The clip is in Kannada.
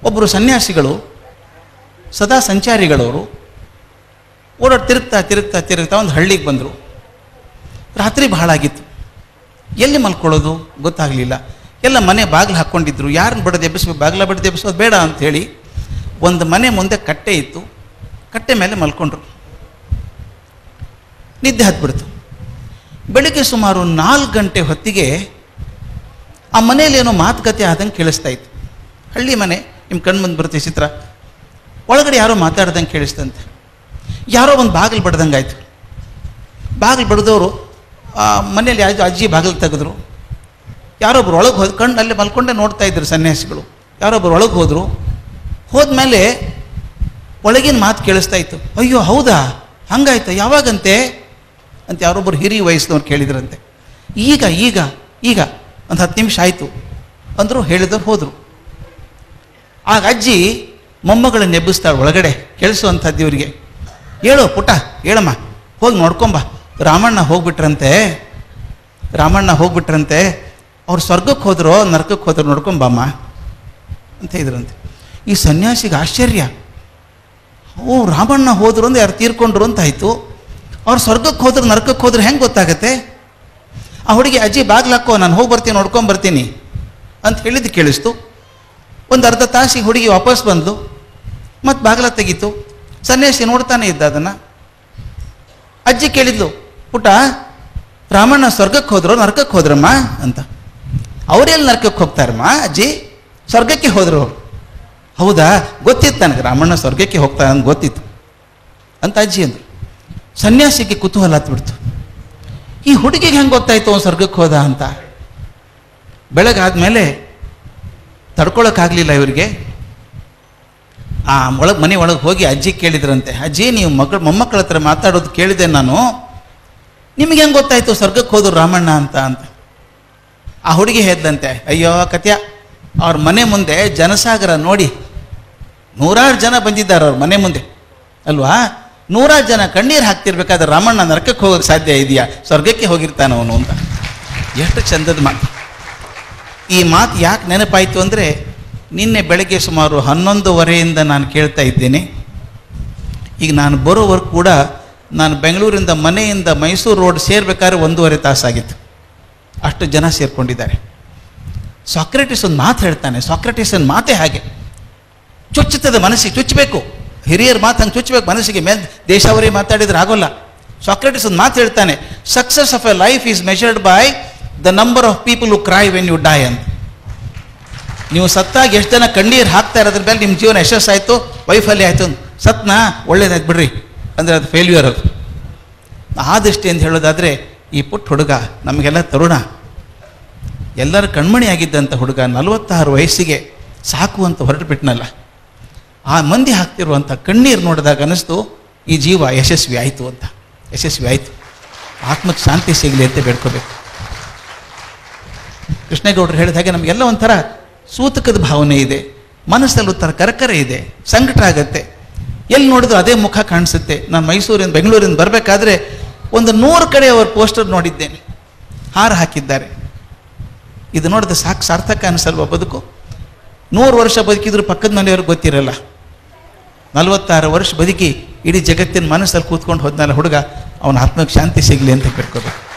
ಒಬ್ಬರು ಸನ್ಯಾಸಿಗಳು ಸದಾ ಸಂಚಾರಿಗಳವರು ಓಡಾಡಿ ತಿರುಗ್ತಾ ತಿರುಗ್ತಾ ತಿರುಗ್ತಾ ಒಂದು ಹಳ್ಳಿಗೆ ಬಂದರು ರಾತ್ರಿ ಬಹಳ ಆಗಿತ್ತು ಎಲ್ಲಿ ಮಲ್ಕೊಳ್ಳೋದು ಗೊತ್ತಾಗಲಿಲ್ಲ ಎಲ್ಲ ಮನೆ ಬಾಗಿಲು ಹಾಕ್ಕೊಂಡಿದ್ರು ಯಾರನ್ನ ಬಡದು ಎಬ್ಬಿಸ್ಬೇಕು ಬಾಗಿಲ ಬಡದು ಎಬ್ಬಿಸೋದು ಬೇಡ ಅಂಥೇಳಿ ಒಂದು ಮನೆ ಮುಂದೆ ಕಟ್ಟೆ ಇತ್ತು ಕಟ್ಟೆ ಮೇಲೆ ಮಲ್ಕೊಂಡ್ರು ನಿದ್ದೆ ಹತ್ಬಿಡ್ತು ಬೆಳಿಗ್ಗೆ ಸುಮಾರು ನಾಲ್ಕು ಗಂಟೆ ಹೊತ್ತಿಗೆ ಆ ಮನೇಲಿ ಏನೋ ಮಾತುಕತೆ ಆದಂಗೆ ಕೇಳಿಸ್ತಾ ಇತ್ತು ಹಳ್ಳಿ ಮನೆ ನಿಮ್ಮ ಕಣ್ಣು ಮುಂದೆ ಬರುತ್ತೆ ಈ ಚಿತ್ರ ಒಳಗಡೆ ಯಾರೋ ಮಾತಾಡ್ದಂಗೆ ಕೇಳಿಸ್ತಂತೆ ಯಾರೋ ಒಂದು ಬಾಗಿಲು ಬಡ್ದಂಗೆ ಆಯಿತು ಬಾಗಿಲು ಬಡ್ದವರು ಆ ಮನೇಲಿ ಯಾರು ಅಜ್ಜಿ ಬಾಗಿಲು ತೆಗೆದ್ರು ಯಾರೊಬ್ರು ಒಳಗೆ ಹೋದ್ ಕಣ್ಣು ಅಲ್ಲೇ ಮಲ್ಕೊಂಡೇ ನೋಡ್ತಾ ಇದ್ರು ಸನ್ಯಾಸಿಗಳು ಯಾರೊಬ್ರು ಒಳಗೆ ಹೋದರು ಹೋದ್ಮೇಲೆ ಒಳಗಿನ ಮಾತು ಕೇಳಿಸ್ತಾ ಇತ್ತು ಅಯ್ಯೋ ಹೌದಾ ಹಂಗಾಯ್ತಾ ಯಾವಾಗಂತೆ ಅಂತ ಯಾರೊಬ್ಬರು ಹಿರಿಯ ವಯಸ್ಸಿನವ್ರು ಕೇಳಿದ್ರಂತೆ ಈಗ ಈಗ ಈಗ ಒಂದು ಹತ್ತು ನಿಮಿಷ ಆಯಿತು ಅಂದರು ಹೇಳಿದವ್ರು ಹೋದರು ಆಗ ಅಜ್ಜಿ ಮೊಮ್ಮಗಳನ್ನ ಎಬ್ಬಿಸ್ತಾಳೆ ಒಳಗಡೆ ಕೇಳಿಸುವಂಥದ್ದು ಇವರಿಗೆ ಹೇಳು ಪುಟ್ಟ ಹೇಳಮ್ಮ ಹೋಗಿ ನೋಡ್ಕೊಂಬ ರಾಮಣ್ಣ ಹೋಗ್ಬಿಟ್ರಂತೆ ರಾಮಣ್ಣ ಹೋಗ್ಬಿಟ್ರಂತೆ ಅವ್ರು ಸ್ವರ್ಗಕ್ಕೆ ಹೋದ್ರೋ ನರಕಕ್ಕೆ ಹೋದ್ರು ನೋಡ್ಕೊಂಬಮ್ಮ ಅಂತ ಇದ್ರಂತೆ ಈ ಸನ್ಯಾಸಿಗೆ ಆಶ್ಚರ್ಯ ಓ ರಾಮಣ್ಣ ಹೋದ್ರು ಅಂದ್ರೆ ಯಾರು ತೀರ್ಕೊಂಡ್ರು ಅಂತ ಆಯಿತು ಅವ್ರು ಸ್ವರ್ಗಕ್ಕೆ ಹೋದ್ರೆ ನರಕಕ್ಕೆ ಹೋದ್ರೆ ಹೆಂಗೆ ಗೊತ್ತಾಗತ್ತೆ ಆ ಹುಡುಗಿ ಅಜ್ಜಿ ಬಾಗ್ಲಾಕೋ ನಾನು ಹೋಗಿ ಬರ್ತೀನಿ ನೋಡ್ಕೊಂಡ್ ಬರ್ತೀನಿ ಅಂತ ಹೇಳಿದ್ದು ಕೇಳಿಸ್ತು ಒಂದು ಅರ್ಧ ತಾಸಿಗೆ ಹುಡುಗಿ ವಾಪಸ್ ಬಂದು ಮತ್ತು ಬಾಗಿಲ ತೆಗೀತು ಸನ್ಯಾಸಿ ನೋಡ್ತಾನೆ ಇದ್ದ ಅದನ್ನು ಅಜ್ಜಿ ಕೇಳಿದ್ಲು ಪುಟ್ಟ ರಾಮಣ್ಣ ಸ್ವರ್ಗಕ್ಕೆ ಹೋದ್ರು ನರಕಕ್ಕೆ ಹೋದ್ರಮ್ಮ ಅಂತ ಅವರೆಲ್ಲಿ ನರಕಕ್ಕೆ ಹೋಗ್ತಾರಮ್ಮ ಅಜ್ಜಿ ಸ್ವರ್ಗಕ್ಕೆ ಹೋದ್ರು ಅವ್ರು ಹೌದಾ ಗೊತ್ತಿತ್ತು ನನಗೆ ರಾಮಣ್ಣ ಸ್ವರ್ಗಕ್ಕೆ ಹೋಗ್ತಾನೆ ಅಂತ ಗೊತ್ತಿತ್ತು ಅಂತ ಅಜ್ಜಿ ಅಂದ್ರು ಸನ್ಯಾಸಿಗೆ ಕುತೂಹಲ ಹತ್ಬಿಡ್ತು ಈ ಹುಡುಗಿಗೆ ಹೆಂಗೆ ಗೊತ್ತಾಯ್ತು ಅವ್ನು ಸ್ವರ್ಗಕ್ಕೆ ಹೋದ ಅಂತ ಬೆಳಗಾದ್ಮೇಲೆ ತಡ್ಕೊಳಕ್ಕಾಗಲಿಲ್ಲ ಇವರಿಗೆ ಆ ಒಳಗೆ ಮನೆ ಒಳಗೆ ಹೋಗಿ ಅಜ್ಜಿ ಕೇಳಿದ್ರಂತೆ ಅಜ್ಜಿ ನೀವು ಮಕ್ಕಳು ಮೊಮ್ಮಕ್ಕಳ ಹತ್ರ ಮಾತಾಡೋದು ಕೇಳಿದೆ ನಾನು ನಿಮಗೆ ಹೆಂಗೆ ಗೊತ್ತಾಯ್ತು ಸ್ವರ್ಗಕ್ಕೆ ಹೋದ್ರು ರಾಮಣ್ಣ ಅಂತ ಅಂತ ಆ ಹುಡುಗಿ ಹೇಳ್ದಂತೆ ಅಯ್ಯೋ ಕತ್ಯ ಅವ್ರ ಮನೆ ಮುಂದೆ ಜನಸಾಗರ ನೋಡಿ ನೂರಾರು ಜನ ಬಂದಿದ್ದಾರೆ ಅವ್ರ ಮನೆ ಮುಂದೆ ಅಲ್ವಾ ನೂರಾರು ಜನ ಕಣ್ಣೀರು ಹಾಕ್ತಿರ್ಬೇಕಾದ್ರೆ ರಾಮಣ್ಣ ನರಕಕ್ಕೆ ಹೋಗೋಕ್ಕೆ ಸಾಧ್ಯ ಇದೆಯಾ ಸ್ವರ್ಗಕ್ಕೆ ಹೋಗಿರ್ತಾನ ಅವನು ಅಂತ ಎಷ್ಟು ಚಂದದ ಮಾತು ಈ ಮಾತು ಯಾಕೆ ನೆನಪಾಯಿತು ಅಂದರೆ ನಿನ್ನೆ ಬೆಳಗ್ಗೆ ಸುಮಾರು ಹನ್ನೊಂದುವರೆಯಿಂದ ನಾನು ಕೇಳ್ತಾ ಇದ್ದೇನೆ ಈಗ ನಾನು ಬರೋವರೆಗೂ ಕೂಡ ನಾನು ಬೆಂಗಳೂರಿಂದ ಮನೆಯಿಂದ ಮೈಸೂರು ರೋಡ್ ಸೇರ್ಬೇಕಾದ್ರೆ ಒಂದೂವರೆ ತಾಸಾಗಿತ್ತು ಅಷ್ಟು ಜನ ಸೇರ್ಕೊಂಡಿದ್ದಾರೆ ಸಾಕ್ರೆಟಿಸ್ ಒಂದು ಮಾತು ಹೇಳ್ತಾನೆ ಸಾಕ್ರೆಟಿಸನ್ ಮಾತೇ ಹಾಗೆ ಚುಚ್ಚುತ್ತದೆ ಮನಸ್ಸಿಗೆ ಚುಚ್ಚಬೇಕು ಹಿರಿಯರ ಮಾತು ಹಂಗೆ ಚುಚ್ಚಬೇಕು ಮನಸ್ಸಿಗೆ ಮೇಲ್ ದೇಶವರೇ ಮಾತಾಡಿದ್ರೆ ಆಗೋಲ್ಲ ಸಾಕ್ರೆಟಿಸ್ ಒಂದು ಮಾತು ಹೇಳ್ತಾನೆ success of a life is measured by the number of people who cry when you die ಅಂತ ನೀವು ಸತ್ತಾಗ ಎಷ್ಟು ಜನ ಕಣ್ಣೀರು ಹಾಕ್ತಾ ಇರೋದ್ರ ಮೇಲೆ ನಿಮ್ಮ ಜೀವನ ಯಶಸ್ಸಾಯಿತು ವೈಫಲ್ಯ ಆಯಿತು ಸತ್ನಾ ಒಳ್ಳೇದಾಯ್ತು ಬಿಡ್ರಿ ಅಂದರೆ ಅದು ಫೇಲ್ಯೂರ್ ಅದು ಆ ದೃಷ್ಟಿಯಿಂದ ಹೇಳೋದಾದರೆ ಈ ಪುಟ್ಟ ಹುಡುಗ ನಮಗೆಲ್ಲ ತರುಣ ಎಲ್ಲರ ಕಣ್ಮಣಿ ಆಗಿದ್ದಂಥ ಹುಡುಗ ನಲವತ್ತಾರು ವಯಸ್ಸಿಗೆ ಸಾಕು ಅಂತ ಹೊರಟು ಬಿಟ್ನಲ್ಲ ಆ ಮಂದಿ ಹಾಕ್ತಿರುವಂಥ ಕಣ್ಣೀರು ನೋಡಿದಾಗ ಅನ್ನಿಸ್ತು ಈ ಜೀವ ಯಶಸ್ವಿ ಆಯಿತು ಅಂತ ಯಶಸ್ವಿ ಆಯಿತು ಆತ್ಮಕ್ಕೆ ಶಾಂತಿ ಸಿಗಲಿ ಅಂತ ಬೇಡ್ಕೋಬೇಕು ಕೃಷ್ಣೇಗೌಡರು ಹೇಳಿದ ಹಾಗೆ ನಮಗೆಲ್ಲ ಒಂಥರ ಸೂತಕದ ಭಾವನೆ ಇದೆ ಮನಸ್ಸಲ್ಲಿ ಒಂಥರ ಕರಕರೆ ಇದೆ ಸಂಕಟ ಆಗತ್ತೆ ಎಲ್ಲಿ ನೋಡಿದ್ರು ಅದೇ ಮುಖ ಕಾಣಿಸುತ್ತೆ ನಾನು ಮೈಸೂರಿಂದ ಬೆಂಗಳೂರಿಂದ ಬರಬೇಕಾದ್ರೆ ಒಂದು ನೂರು ಕಡೆ ಅವರ ಪೋಸ್ಟರ್ ನೋಡಿದ್ದೇನೆ ಹಾರ ಹಾಕಿದ್ದಾರೆ ಇದು ನೋಡಿದ್ರೆ ಸಾಕು ಸಾರ್ಥಕ ಅನಿಸಲ್ವ ಬದುಕು ನೂರು ವರ್ಷ ಬದುಕಿದ್ರು ಪಕ್ಕದ ಮನೆಯವ್ರಿಗೆ ಗೊತ್ತಿರಲ್ಲ ನಲವತ್ತಾರು ವರ್ಷ ಬದುಕಿ ಇಡೀ ಜಗತ್ತಿನ ಮನಸ್ಸಲ್ಲಿ ಕೂತ್ಕೊಂಡು ಹೋದ್ನಲ್ಲ ಹುಡುಗ ಅವನ ಆತ್ಮಕ್ಕೆ ಶಾಂತಿ ಸಿಗಲಿ ಅಂತ ಕೇಳ್ಕೋಬೇಕು